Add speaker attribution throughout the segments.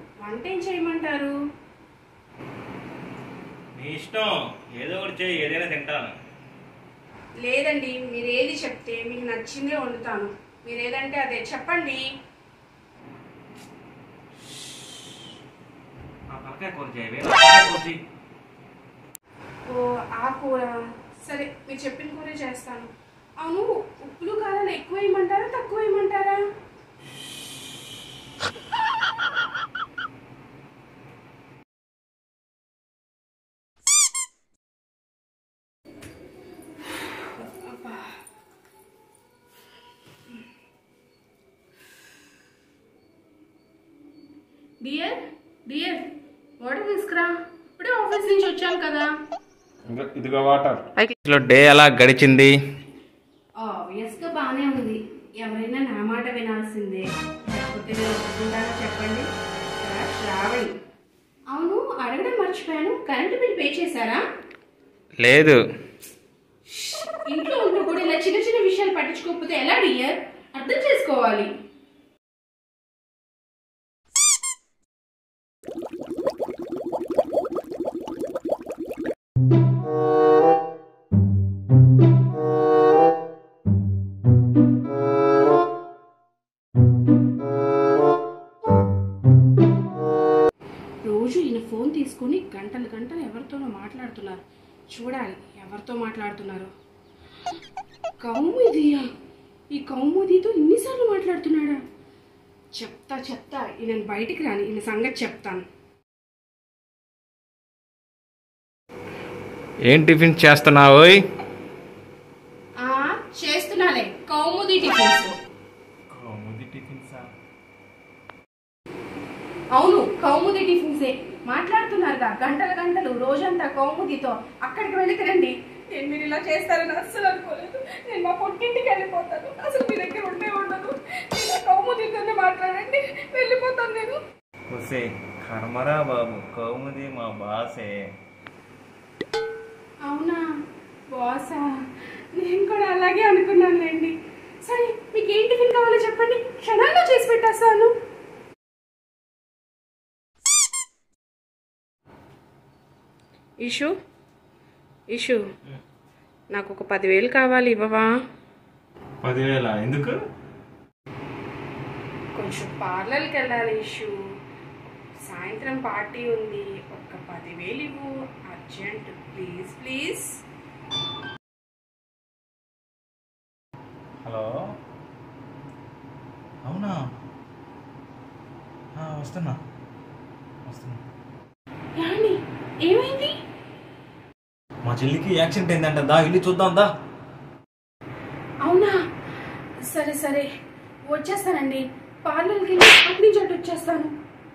Speaker 1: వంట ఏం చేయమంటారు
Speaker 2: నీ ఇష్టం ఏదో ఒకటి చేయి ఏదైనా తింటాను
Speaker 1: లేదండి మీరు ఏది చెప్తే మీకు నచ్చిందే వండుతాను మీరు ఏదంటే అదే చెప్పండి
Speaker 2: ఆ పక్కనే కూర చేయి వేరే పక్కనే కూర చేయి.
Speaker 1: ఓ ఆ కూర సరే మీరు చెప్పిన కూరే చేస్తాను అవును ఉప్పులు కారాలు ఎక్కువ వేయమంటారా తక్కువ వేయమంటారా అబ్బా. డియర్ డియర్ వాటర్ తీసుకురా ఇప్పుడే ఆఫీస్ నుంచి వచ్చాను కదా
Speaker 2: ఇదిగో వాటర్ లో డే ఎలా గడిచింది
Speaker 1: ఆబ్వియస్గా బాగానే ఉంది ఎవరైనా నా మాట వినాల్సిందే లేకపోతే నేను ఒప్పుకుంటానో చెప్పండి రా, శ్రావణి అవును అడగడం మర్చిపోయాను కరెంటు బిల్ పే చేశారా
Speaker 2: లేదు
Speaker 1: ఇంట్లో ఉంటూ కూడా ఇలా చిన్న చిన్న విషయాలు పట్టించుకోకపోతే ఎలా డియర్ అర్థం చేసుకోవాలి రోజు ఈయన ఫోన్ తీసుకొని గంటలు గంటలు ఎవరితోనో మాట్లాడుతున్నారు చూడాలి ఎవరితో మాట్లాడుతున్నారు కౌముదియా ఈ కౌముదితో ఇన్నిసార్లు మాట్లాడుతున్నాడా చెప్తా చెప్తా ఈయన బయటికి రాని ఈయన సంగతి చెప్తాను
Speaker 2: ఏం టిఫిన్ చేస్తున్నావు
Speaker 1: ఆ చేస్తున్నాలే కౌముది టిఫిన్స్ అవును కౌముది టిఫిన్సే మాట్లాడుతున్నారుగా గంటల గంటలు రోజంతా కౌముదితో అక్కడికి వెళ్ళి తినండి నేను మీరు ఇలా చేస్తారని అస్సలు అనుకోలేదు నేను మా పొట్టింటికి వెళ్ళిపోతాను అసలు మీ దగ్గర ఉండే ఉండదు మీరు ఆ కౌముదితోనే మాట్లాడండి వెళ్ళిపోతాను నేను
Speaker 2: ఒసే కర్మరా బాబు కౌముది మా బాసే
Speaker 1: అవునా బాసా నేను కూడా అలాగే అనుకున్నానులేండి సరే మీకు ఏం టిఫిన్ కావాలో చెప్పండి క్షణాల్లో చేసి పెట్టేస్తాను ఇషు ఇషు నాకు ఒక పదివేలు కావాలి ఇవ్వవా
Speaker 2: పదివేల ఎందుకు
Speaker 1: కొంచెం పార్లర్కి వెళ్ళాలి ఇషు సాయంత్రం పార్టీ ఉంది ఒక పదివేలు ఇవ్వు అర్జెంట్ ప్లీజ్ ప్లీజ్
Speaker 2: హలో అవునా ఆ, వస్తున్నా వస్తున్నా
Speaker 1: రాణి ఏమైంది
Speaker 2: మా చెల్లికి యాక్సిడెంట్ అయిందంట దా వెళ్ళి చూద్దాం దా
Speaker 1: అవునా సరే సరే వచ్చేస్తానండి పార్లర్కి వెళ్ళి అటు నుంచి అటు వచ్చేస్తాను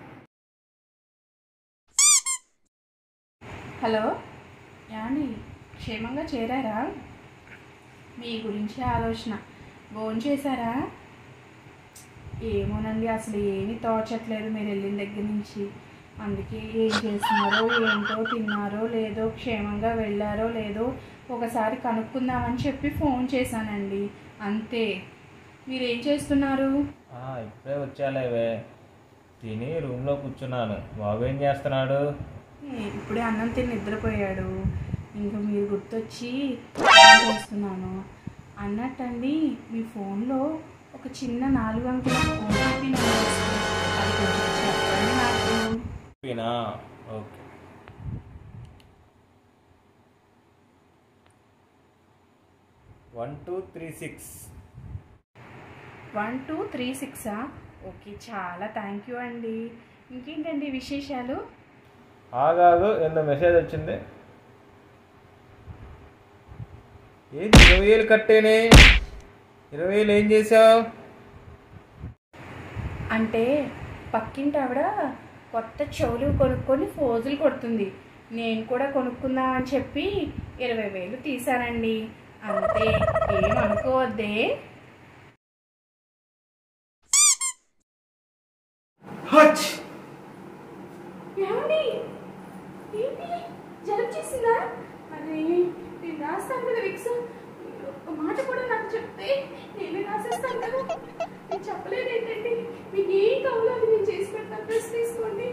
Speaker 1: హలో యాండి క్షేమంగా చేరారా మీ గురించి ఆలోచన భోజనం చేశారా ఏమోనండి అసలు ఏమీ తోచట్లేదు మీరు వెళ్ళిన దగ్గర నుంచి అందుకే ఏం చేస్తున్నారో ఏంటో తిన్నారో లేదో క్షేమంగా వెళ్ళారో లేదో ఒకసారి కనుక్కుందామని చెప్పి ఫోన్ చేశానండి అంతే మీరు ఏం చేస్తున్నారు
Speaker 2: ఆ, ఇప్పుడే వచ్చాలేవే తిని రూమ్లో కూర్చున్నాను బాబు ఏం చేస్తున్నాడు
Speaker 1: ఏ, ఇప్పుడే అన్నం తిని నిద్రపోయాడు ఇంకా మీరు గుర్తొచ్చి ఫోన్ చేస్తున్నాను అన్నట్టండి మీ ఫోన్లో ఒక చిన్న నాలుగు అంకెల ఓటీపీ నెంబర్ వస్తుంది. అది కొంచెం చెప్పండి నాకు
Speaker 2: ఓకేనా okay one two three six
Speaker 1: one two three సిక్సా ఓకే చాలా థ్యాంక్ యూ అండి ఇంకేంటండి విశేషాలు
Speaker 2: ఆగాదు ఎంతో మెసేజ్ వచ్చింది ఏంటి ఇరవై వేలు కట్టేనే ఇరవై వేలు ఏం చేసావు
Speaker 1: అంటే పక్కింటి ఆవిడ కొత్త చెవులు కొనుక్కొని ఫోజులు కొడుతుంది నేను కూడా కొనుక్కుందామని చెప్పి ఇరవై వేలు తీసానండి అంతే ఏం అనుకోవద్దే
Speaker 2: హచ్
Speaker 1: ఏమండి ఏంటి జలుబు చేసిందా అరే నేను రాస్తాను కదా విక్స్ మీరు ఒక్క మాట కూడా నాకు చెప్తే నేనే రాసేస్తాను కదా నేను చెప్పలేదు ఏంటండి మీకు ఏం కావాలో అది నేను చేసి పెడతాను డ్రెస్ తీసుకోండి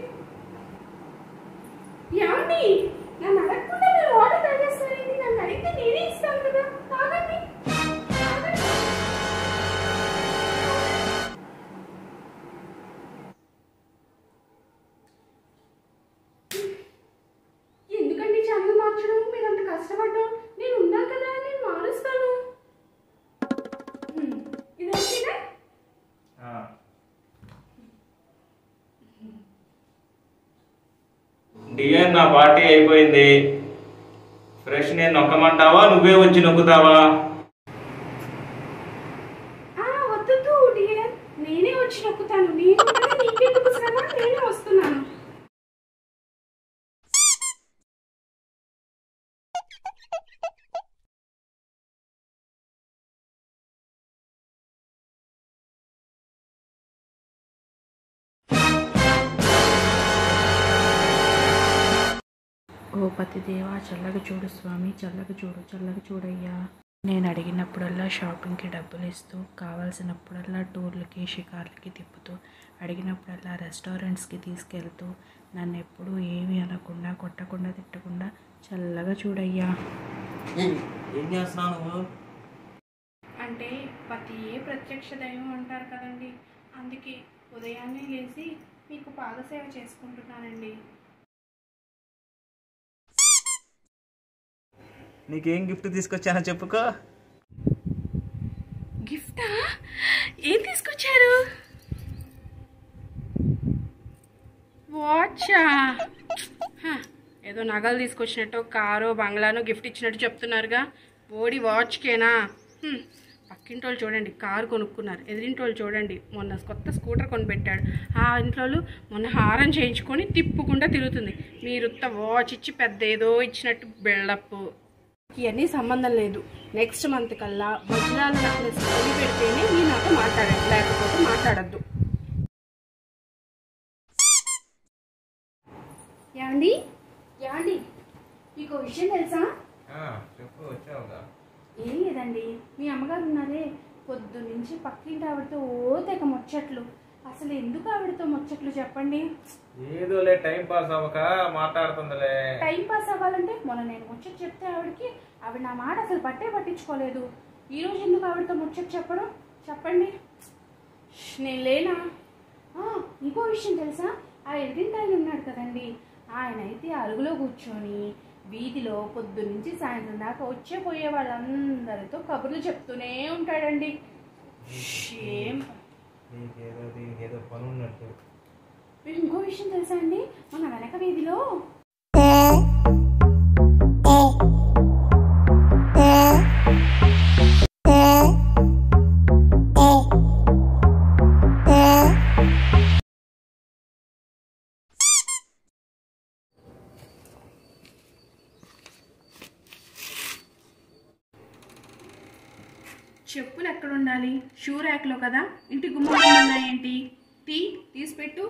Speaker 1: ఏమండి నన్ను అడగకుండా మీరు వాటర్ తాగేస్తారేంటి నన్ను అడిగితే నేనే ఇస్తాను కదా తాగండి తాగండి. ఎందుకండి ఛానల్ మార్చడం మీరు అంత కష్టపడ్డం నేను ఉన్నా కదా నేను మారుస్తాను హ్మ్, ఇది ఓకేనా
Speaker 2: ఆ. డియర్ నా పార్టీ అయిపోయింది ఫ్రెష్ నేను నొక్కమంటావా నువ్వే వచ్చి నొక్కుతావా
Speaker 1: ఆ, వద్దొద్దు డియర్ నేనే వచ్చి నొక్కుతాను నేను కదా నీకెందుకు శ్రమ నేనే వస్తున్నాను
Speaker 3: ఓ పతిదేవా చల్లగా చూడు స్వామి చల్లగా చూడు చల్లగా చూడయ్యా నేను అడిగినప్పుడల్లా షాపింగ్కి డబ్బులు ఇస్తూ కావాల్సినప్పుడల్లా టూర్లకి షికార్లకి తిప్పుతూ అడిగినప్పుడల్లా రెస్టారెంట్స్కి తీసుకెళ్తూ నన్ను ఎప్పుడూ ఏమీ అనకుండా కొట్టకుండా తిట్టకుండా చల్లగా చూడయ్యా
Speaker 2: ఏం చేస్తున్నావు నువ్వు
Speaker 1: అంటే పతియే ప్రత్యక్ష దైవం అంటారు కదండి అందుకే ఉదయాన్నే లేచి మీకు పాదసేవ చేసుకుంటున్నానండి
Speaker 2: నీకేం గిఫ్ట్ తీసుకొచ్చానో చెప్పుకో
Speaker 1: గిఫ్టా ఏం తీసుకొచ్చారు వాచా హ, ఏదో నగలు తీసుకొచ్చినట్టు కారు బంగ్లాను గిఫ్ట్ ఇచ్చినట్టు చెప్తున్నారుగా ఓడి వాచ్కేనా హ్మ్, పక్కింటి వాళ్ళు చూడండి కారు కొనుక్కున్నారు ఎదిరింటి వాళ్ళు చూడండి మొన్న కొత్త స్కూటర్ కొనిపెట్టాడు ఆ ఇంట్లో వాళ్ళు మొన్న హారం చేయించుకొని తిప్పుకుంటా తిరుగుతుంది మీరు ఉత్త వాచ్ ఇచ్చి పెద్ద ఏదో ఇచ్చినట్టు బిల్డప్ ఇవన్నీ సంబంధం లేదు నెక్స్ట్ మంత్ కల్లా వజ్రాల నెక్లెస్ కొని పెడితేనే మీరు నాతో మాట్లాడండి లేకపోతే మాట్లాడద్దు యాండి యాండి మీకు ఒక విషయం తెలుసా
Speaker 2: చెప్పు వచ్చావుగా
Speaker 1: ఏం లేదండి మీ అమ్మగారు ఉన్నారే పొద్దు నుంచి పక్కింటి ఆవిడతో ఓ తెగ ముచ్చట్లు అసలు ఎందుకు ఆవిడతో ముచ్చట్లు చెప్పండి
Speaker 2: ఏదోలే టైం పాస్ అవ్వక మాట్లాడుతుందిలే
Speaker 1: టైం పాస్ అవ్వాలంటే మొన్న నేను ముచ్చట చెప్తే ఆవిడకి ఆవిడ నా మాట అసలు పట్టే పట్టించుకోలేదు ఈ రోజు ఎందుకు ఆవిడతో ముచ్చట చెప్పడం చెప్పండి ష్, నేను లేనా ఆ, ఇంకో విషయం తెలుసా ఆ ఎదిరింటి ఆయన ఉన్నాడు కదండి ఆయన అయితే అరుగులో కూర్చొని వీధిలో పొద్దు నుంచి సాయంత్రం దాకా వచ్చే పోయే వాళ్ళందరితో కబుర్లు చెప్తూనే ఉంటాడండి షేమ్
Speaker 2: నీకేదో దీనికేదో పని ఉన్నట్టు
Speaker 1: మీకు ఇంకో విషయం తెలుసా అండి మన వెనక వీధిలో చెప్పులు ఎక్కడ ఉండాలి షూ ర్యాక్లో కదా ఇంటి గుమ్మలు ఉన్నాయేంటి తీ తీసి పెట్టు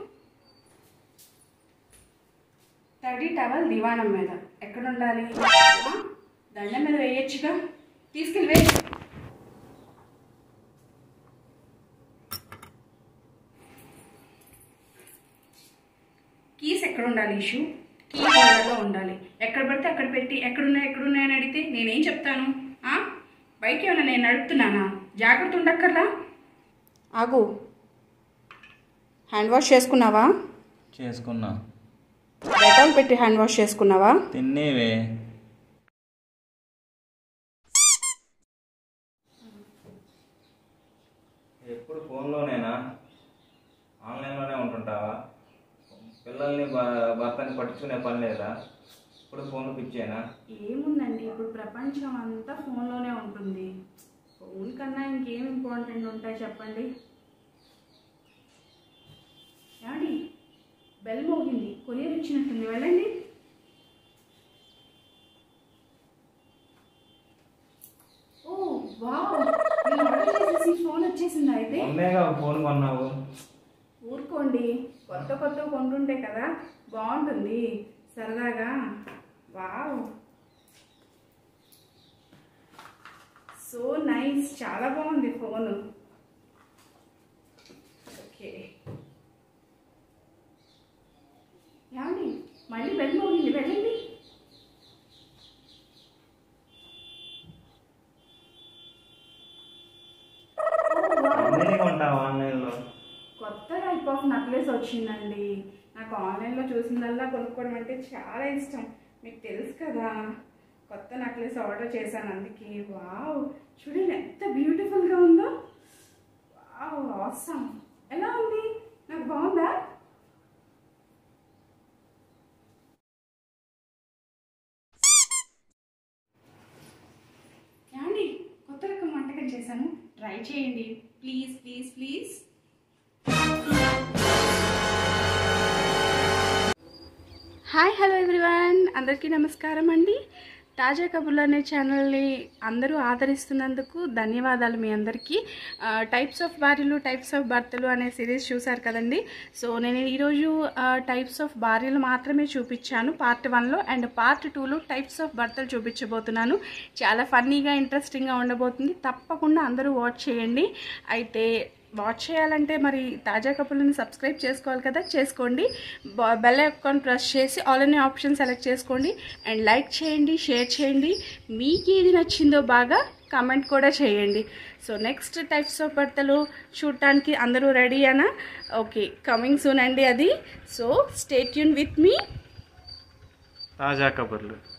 Speaker 1: తడి టవల్ దివాణం మీద ఎక్కడ ఉండాలి ఆ? దండం మీద వేయొచ్చుగా తీసుకెళ్ళి వేయి కీస్ ఎక్కడ ఉండాలి ఇష్యూ కీ హోల్డర్లో ఉండాలి ఎక్కడ పడితే అక్కడ పెట్టి ఎక్కడున్నాయి ఎక్కడున్నాయని అడిగితే నేనేం చెప్తాను ఆ? బైక్ ఏమైనా నేను నడుపుతున్నానా జాగ్రత్త ఉండక్కర్లా ఆగు హ్యాండ్ వాష్ చేసుకున్నావా
Speaker 2: చేసుకున్నా
Speaker 1: డెటాల్ పెట్టి హ్యాండ్ వాష్ చేసుకున్నావా
Speaker 2: తిన్నేవే ఎప్పుడు ఫోన్లోనేనా ఆన్లైన్లోనే ఉంటుంటావా పిల్లల్ని భ- భర్తని పట్టించుకునే పని లేదా ఇప్పుడు ఫోన్ పిచ్చేనా
Speaker 1: ఏముందండి ఇప్పుడు ప్రపంచం అంతా ఫోన్లోనే ఉంటుంది ఫోన్ కన్నా ఇంకేం ఇంపార్టెంట్ ఉంటాయి చెప్పండి ఏమండి బెల్ మోగింది కొరియర్ ఇచ్చినట్టుంది వెళ్ళండి ఓ వావ్ నేను ఆర్డర్ చేసేసి ఫోన్ వచ్చేసిందా అయితే
Speaker 2: మొన్నేగా ఫోన్ కొన్నావు
Speaker 1: ఊరుకోండి కొత్త కొత్త కొంటుంటే కదా బాగుంటుంది సరదాగా వావ్ సో నైస్ చాలా బాగుంది ఫోన్ ఓకే ఏమండి మళ్ళీ వెళ్ళి వెళ్ళండి వచ్చిందండి నాకు ఆన్లైన్లో చూసిందల్లా కొనుక్కోవడం అంటే చాలా ఇష్టం మీకు తెలుసు కదా కొత్త నెక్లెస్ ఆర్డర్ చేశాను అందుకే వావ్ చూడండి ఎంత బ్యూటిఫుల్గా ఉందో వావ్ అవసరం ఎలా ఉంది నాకు బాగుందా ఏమండి కొత్త రకం వంటకం చేశాను ట్రై చేయండి please please please hi hello everyone అందరికీ నమస్కారం అండి తాజా కబుర్లు అనే ఛానల్ని అందరూ ఆదరిస్తున్నందుకు ధన్యవాదాలు మీ అందరికీ టైప్స్ ఆఫ్ భార్యలు టైప్స్ ఆఫ్ భర్తలు అనే సిరీస్ చూశారు కదండి సో నేను ఈరోజు టైప్స్ ఆఫ్ భార్యలు మాత్రమే చూపించాను పార్ట్ వన్లో అండ్ పార్ట్ టూలో టైప్స్ ఆఫ్ భర్తలు చూపించబోతున్నాను చాలా ఫన్నీగా ఇంట్రెస్టింగ్గా ఉండబోతుంది తప్పకుండా అందరూ వాచ్ చేయండి అయితే వాచ్ చేయాలంటే మరి తాజా కప్పులను సబ్స్క్రైబ్ చేసుకోవాలి కదా చేసుకోండి బ- బెల్ ఐకాన్ ప్రెస్ చేసి ఆల్ అనే ఆప్షన్ సెలెక్ట్ చేసుకోండి అండ్ లైక్ చేయండి షేర్ చేయండి మీకు ఏది నచ్చిందో బాగా కామెంట్ కూడా చేయండి సో నెక్స్ట్ టైప్స్ ఆఫ్ బట్టలు చూడటానికి అందరూ రెడీ అనా ఓకే కమింగ్ సూన్ అండి అది సో స్టేట్ యూన్ విత్ మీ
Speaker 2: తాజా కబుర్లు